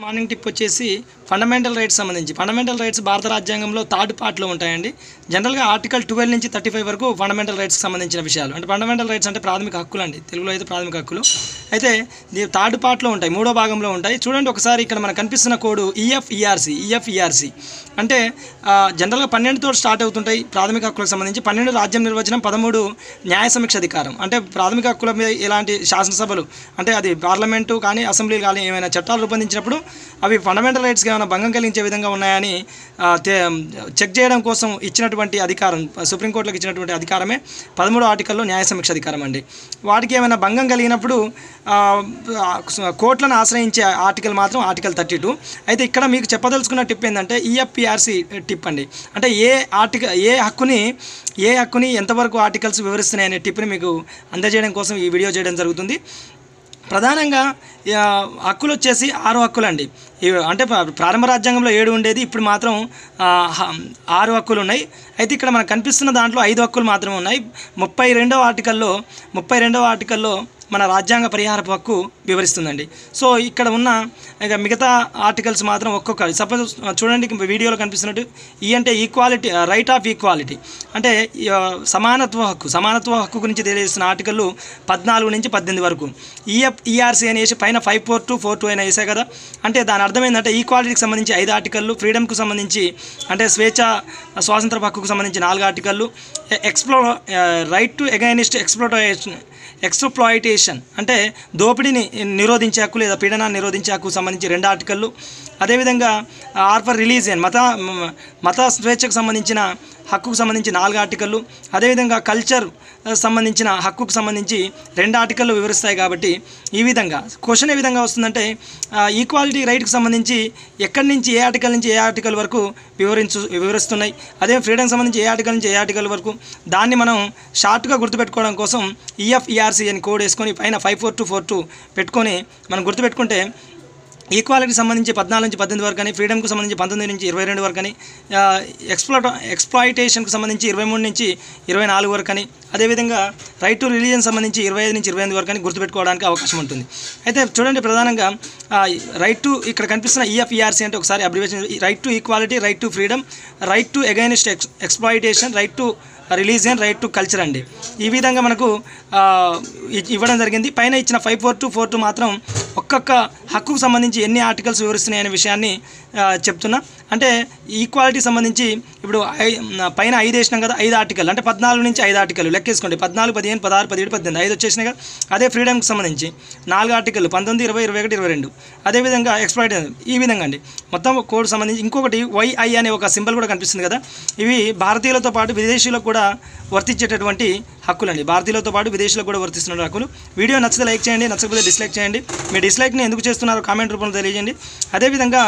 morning tip వచ్చేసి fundamental rights సంబంధించి fundamental rights భారత రాజ్యాంగంలో థర్డ్ పార్ట్లో ఉంటాయండి జనరల్గా ఆర్టికల్ ట్వెల్వ్ నుంచి థర్టీ ఫైవ్ వరకు ఫండమెంటల్ రైట్స్కి సంబంధించిన విషయాలు అంటే ఫండమెంటల్ రైట్స్ అంటే ప్రాథమిక హక్కులు అండి తెలుగులో అయితే ప్రాథమిక హక్కులు అయితే ఇది థర్డ్ పార్ట్లో ఉంటాయి మూడో భాగంలో ఉంటాయి చూడండి ఒకసారి ఇక్కడ మనకు కనిపిస్తున్న కోడ్ ఈఎఫ్ఈఆర్సి ఈఎఫ్ఈఆర్సి అంటే ఆ, జనరల్గా పన్నెండుతో స్టార్ట్ అవుతుంటాయి ప్రాథమిక హక్కులకు సంబంధించి పన్నెండు రాజ్యం నిర్వచనం పదమూడు న్యాయ సమీక్ష అధికారం అంటే ప్రాథమిక హక్కుల మీద ఇలాంటి శాసనసభలు అంటే అది పార్లమెంటు కానీ అసెంబ్లీ కానీ ఏమైనా చట్టాలు రూపొందించినప్పుడు అవి ఫండమెంటల్ రైట్స్కి ఏమైనా భంగం కలిగించే విధంగా ఉన్నాయని ఆ, తే- చెక్ చేయడం కోసం ఇచ్చినటువంటి అధికారం సుప్రీంకోర్టులకు ఇచ్చినటువంటి అధికారమే పదమూడో ఆర్టికల్లో న్యాయ సమీక్ష అధికారం అండి వాటికి ఏమైనా భంగం కలిగినప్పుడు ఆ, ఆ, కోర్టులను ఆశ్రయించే ఆర్టికల్ మాత్రం ఆర్టికల్ థర్టీ టూ అయితే ఇక్కడ మీకు చెప్పదలుచుకున్న టిప్ ఏంటంటే ఈఎఫ్పిఆర్సి టిప్ అండి అంటే ఏ ఆర్టికల్ ఏ హక్కుని ఏ హక్కుని ఎంతవరకు ఆర్టికల్స్ వివరిస్తున్నాయి అనే టిప్ని మీకు అందజేయడం కోసం ఈ వీడియో చేయడం జరుగుతుంది ప్రధానంగా ఆ, హక్కులు వచ్చేసి ఆరు హక్కులు అండి ఇవి అంటే ప్ర- ప్రారంభ రాజ్యాంగంలో ఏడు ఉండేది ఇప్పుడు మాత్రం ఆ, హ- ఆరు హక్కులు ఉన్నాయి అయితే ఇక్కడ మనకు కనిపిస్తున్న దాంట్లో ఐదు హక్కులు మాత్రమే ఉన్నాయి ముప్పై రెండవ ఆర్టికల్లో ముప్పై రెండవ ఆర్టికల్లో మన రాజ్యాంగ పరిహారపు హక్కు వివరిస్తుందండి సో ఇక్కడ ఉన్న ఇక మిగతా ఆర్టికల్స్ మాత్రం ఒక్కొక్క సపోజ్ చూడండి వీడియోలో కనిపిస్తున్నట్టు ఈ అంటే ఈక్వాలిటీ రైట్ ఆఫ్ ఈక్వాలిటీ అంటే ఈ, ఆ, సమానత్వ హక్కు సమానత్వ హక్కు గురించి తెలియజేస్తున్న ఆర్టికల్ పద్నాలుగు నుంచి పద్దెనిమిది వరకు ఈఎఫ్ ఈఆర్సీ అనేసి పైన five four two four two అయినా వేసాయి కదా అంటే దాని అర్థం ఏంటంటే ఈక్వాలిటీకి సంబంధించి ఐదు ఆర్టికల్లు ఫ్రీడమ్కి సంబంధించి అంటే స్వేచ్ఛ స్వాతంత్ర హక్కుకు సంబంధించి నాలుగు ఆర్టికల్లు ఎక్స్ప్లో right to against exploitation exploitation అంటే దోపిడీని నిరోధించే హక్కు లేదా పీడనాన్ని నిరోధించే హక్కు సంబంధించి రెండు ఆర్టికల్లు అదేవిధంగా ఆర్ ఫర్ రిలీజియన్ మత మత స్వేచ్ఛకు సంబంధించిన హక్కుకు సంబంధించి నాలుగు ఆర్టికల్లు అదేవిధంగా కల్చర్ సంబంధించిన హక్కుకు సంబంధించి రెండు ఆర్టికల్లు వివరిస్తాయి కాబట్టి ఈ విధంగా క్వశ్చన్ ఏ విధంగా వస్తుందంటే ఈక్వాలిటీ రైట్కి సంబంధించి ఎక్కడి నుంచి ఏ ఆర్టికల్ నుంచి ఏ ఆర్టికల్ వరకు వివరించు వివరిస్తున్నాయి అదే ఫ్రీడమ్ సంబంధించి ఏ ఆర్టికల్ నుంచి ఏ ఆర్టికల్ వరకు దాన్ని మనం షార్ట్గా గుర్తుపెట్టుకోవడం కోసం ఈఎఫ్ఈఆర్సీ అని కోడ్ వేసుకొని పైన five four two four two పెట్టుకొని మనం గుర్తుపెట్టుకుంటే ఈక్వాలిటీకి సంబంధించి పద్నాలుగు నుంచి పద్దెనిమిది వరకు అని ఫ్రీడమ్కి సంబంధించి పంతొమ్మిది నుంచి ఇరవై రెండు వరకు అని ఎక్స్ప్లోట ఎక్స్ప్లాయిటేషన్కి సంబంధించి ఇరవై మూడు నుంచి ఇరవై నాలుగు వరకు అని అదేవిధంగా రైట్ టు రిలీజన్ సంబంధించి ఇరవై ఐదు నుంచి ఇరవై ఎనిమిది వరకు అని గుర్తుపెట్టుకోవడానికి అవకాశం ఉంటుంది అయితే చూడండి ప్రధానంగా రైట్ టు ఇక్కడ కనిపిస్తున్న ఈఎఫ్ఈఆర్సీ అంటే ఒకసారి abbreviation right to equality right to freedom right to against ఎక్స్ exploitation right to religion right to culture అండి ఈ విధంగా మనకు ఆ, ఇ- ఇవ్వడం జరిగింది పైన ఇచ్చిన five four two four two మాత్రం ఒక్కొక్క హక్కుకు సంబంధించి ఎన్ని ఆర్టికల్స్ వివరిస్తున్నాయి అనే విషయాన్ని ఆ, చెప్తున్నా అంటే ఈక్వాలిటీ సంబంధించి ఇప్పుడు ఐ- పైన ఐదు వేసినాం కదా ఐదు ఆర్టికల్ అంటే పద్నాలుగు నుంచి ఐదు ఆర్టికల్ లెక్కేసుకోండి పద్నాలుగు పదిహేను పదహారు పదిహేడు పద్దెనిమిది ఐదు వచ్చేసినాయి కదా అదే ఫ్రీడమ్కి సంబంధించి నాలుగు ఆర్టికల్ పంతొమ్మిది ఇరవై ఇరవై ఒకటి ఇరవై రెండు అదేవిధంగా ఎక్స్ప్లాయిట్ ఈ విధంగా అండి మొత్తం కోడ్ సంబంధించి ఇంకొకటి వైఐ అనే ఒక సింబల్ కూడా కనిపిస్తుంది కదా ఇవి భారతీయులతో పాటు విదేశీయులకు కూడా వర్తించేటటువంటి హక్కులండి భారతీయులతో పాటు విదేశీయులకు కూడా వర్తిస్తున్న హక్కులు వీడియో నచ్చితే లైక్ చేయండి నచ్చకపోతే డిస్లైక్ చేయండి మీ డిస్లైక్ని ఎందుకు చేస్తున్నారో కామెంట్ రూపంలో తెలియజేయండి అదేవిధంగా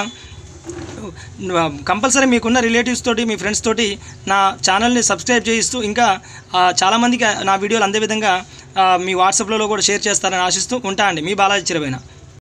కంపల్సరీ మీకున్న రిలేటివ్స్ తోటి మీ ఫ్రెండ్స్ తోటి నా ఛానల్ని సబ్స్క్రైబ్ చేయిస్తూ ఇంకా ఆ, చాలామందికి నా వీడియోలు అందే విధంగా ఆ, మీ వాట్సాప్లలో కూడా షేర్ చేస్తారని ఆశిస్తూ ఉంటా అండి మీ బాలాజీ చిరవైన